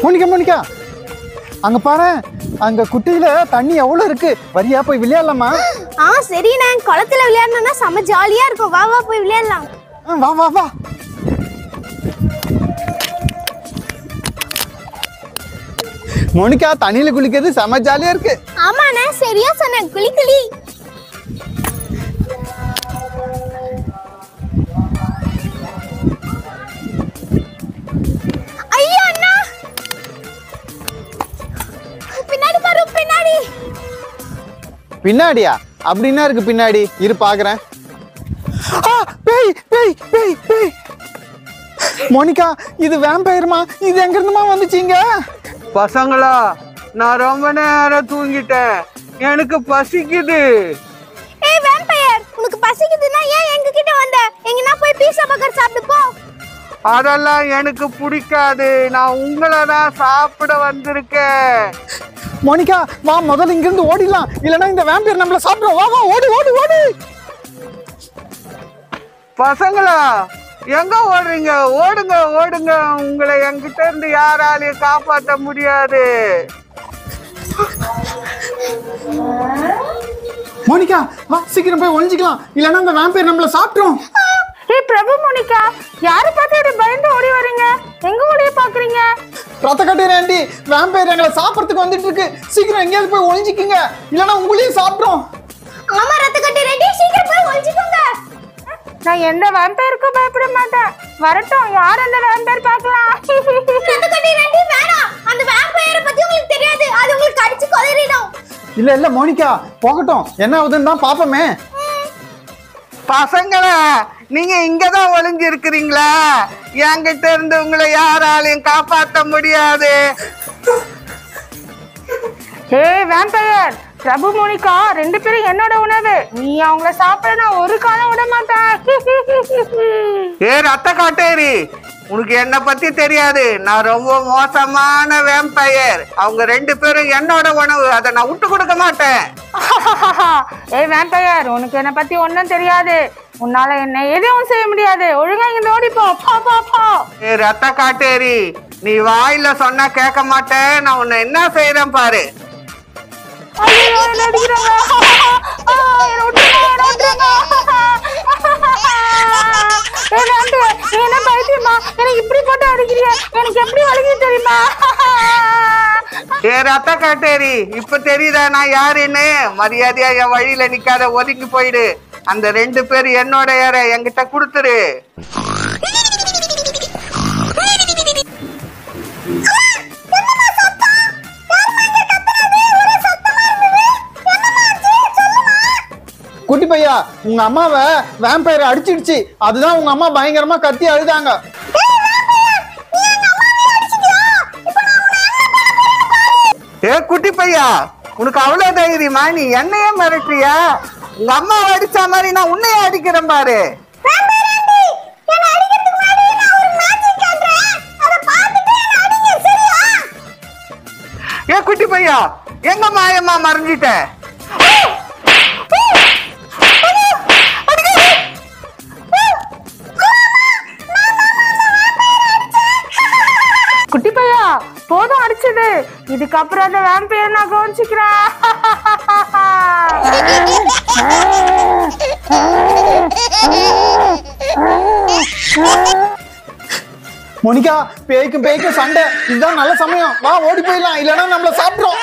Monica Monica அங்க பாரு அங்க குட்டியில தண்ணி எவ்வளவு இருக்கு வரியா போய் விளையாடலாமா ஆ சரிண்ணே குளத்துல விளையாடணும்னா செம்ம ஜாலியா இருக்கும் வா வா போய் விளையாடலாம் ஆ, வா வா வா மோனிகா தண்ணியில குளிக்கிறது செம ஜாலியா இருக்கு ஆமாண்ணே சரியா சொன்னேன் குளி குளி ஐயோ அண்ணா பின்னாடி பாரு பின்னாடி பின்னாடியா அப்படின்னா இருக்கு பின்னாடி இரு பாக்குறேன் ஆ, பேய் பேய் பேய் பேய் மோனிகா இது வேம்பயர்மா இது எங்க இருந்துமா வந்துச்சீங்க பசங்களா நான் ரொம்ப நேரம் தூங்கிட்டேன் எனக்கு பசிக்குது ஏய் வேம்பயர் உனக்கு பசிக்குதுன்னா ஏன் எங்க கிட்ட வந்த எங்கனா போய் பீஸா பர்கர் சாப்பிட்டு போ அதெல்லாம் எனக்கு பிடிக்காது நான் உங்களை தான் சாப்பிட வந்திருக்கேன் மோனிகா வா முதல்ல இங்க இருந்து ஓடிடலாம் இல்லனா இந்த வேம்பயர் நம்மள சாப்பிடுறோம் வா வா ஓடு ஓடு ஓடு பசங்களா எங்க ஓடுறீங்க ஓடுங்க ஓடுங்க உங்களை என்கிட்ட இருந்து யாராலையும் காப்பாற்ற முடியாது மோனிகா வா சீக்கிரம் போய் ஒளிஞ்சிக்கலாம் இல்லனா இந்த வேம்பயர் நம்மள சாப்பிட்டுரும் ஏய் பிரபு மோனிகா யாரை பார்த்து இப்படி பயந்து ஓடி வரீங்க எங்க ஓடிய பாக்குறீங்க ரத்த கட்டுற ஆண்டி வேம்பயர் எங்களை சாப்பிடறதுக்கு வந்துட்டு இருக்கு சீக்கிரம் எங்கேயாவது போய் ஒளிஞ்சிக்கிங்க இல்லனா உங்களையும் சாப்பிட்றோம் ஆமா ரத்த கட்டி ரெடி சீக்கிரம் போய் ஒளிஞ்சுக்கோங்க நான் எந்த வேம்பேருக்கும் பயப்பட மாட்டேன் வரட்டும் யார் அந்த வேம்பேர் பார்க்கலாம் ரத்த கட்டி ரெடி வேணாம் அந்த வேம்பயரை பத்தி உங்களுக்கு தெரியாது அது உங்களுக்கு கடிச்சு கொதறிடும் இல்ல இல்ல மோனிகா போகட்டும் என்ன ஆகுதுன்னு தான் பாப்போமே பசங்களா நீங்க இங்கதான் ஒளிஞ்சு இருக்கிறீங்களா என்கிட்ட இருந்து உங்களை யாராலையும் காப்பாற்ற முடியாது ஏய் வேம்பையர் பிரபு மோனிகா ரெண்டு பேரும் என்னோட உணவு நீ அவங்கள சாப்பிட நான் ஒரு காலம் விட மாட்டேன் ஏ ரத்த காட்டேரி உனக்கு என்ன பத்தி தெரியாது நான் ரொம்ப மோசமான வேம்பயர் அவங்க ரெண்டு பேரும் என்னோட உணவு அதை நான் விட்டு கொடுக்க மாட்டேன் ஏய் வேம்பையர் உனக்கு என்னை பத்தி ஒன்றும் தெரியாது உன்னால என்ன எதுவும் செய்ய முடியாது ஒழுங்கா இங்க ஓடிப்போ போ போ போ ஏ ரத்த காட்டேரி நீ வாயில சொன்னா கேட்க மாட்டேன் நான் உன்னை என்ன செய்யறேன் பாரு ஐயோ, என்னை அடிக்கிறாங்க. ஆ, என்னை விட்டுருங்க, என்னை விட்டுருங்க. ஏய் வேம்பையர், நீ என்ன பைத்தியமா எனக்கு இப்படி போட்டு அடிக்கிறிய எனக்கு எப்படி வலிக்குது தெரியுமா ஏ ரத்த காட்டேரி இப்ப தெரியுதா நான் யாருன்னு மரியாதையா என் வழியில நிக்காத ஒதுங்கி போயிடு அந்த ரெண்டு பேர் என்னோட ஏற என்கிட்ட கொடுத்துரு குட்டி பையா உங்க அம்மாவை வேம்பயர் அடிச்சிடுச்சு அதுதான் உங்க அம்மா பயங்கரமா கத்தி அழுதாங்க ஏ குட்டி பையா உனக்கு அவ்வளவு தைரியமா நீ என்னையே மிரட்டுறியா உங்க அம்மா அடிச்ச மாதிரி நான் உன்னையே அடிக்கிறேன் பாரு ஏ குட்டி பையா எங்க மாயம்மா மறைஞ்சிட்ட குட்டி பையா போதும் அடிச்சது இதுக்கப்புறம் அந்த வேம்பையர் நான் கவனிச்சுக்கிறேன் மோனிகா பேய்க்கும் பேய்க்கும் சண்டை இதுதான் நல்ல சமயம் வா ஓடி போயிடலாம் இல்லைன்னா நம்மள சாப்பிட்றோம்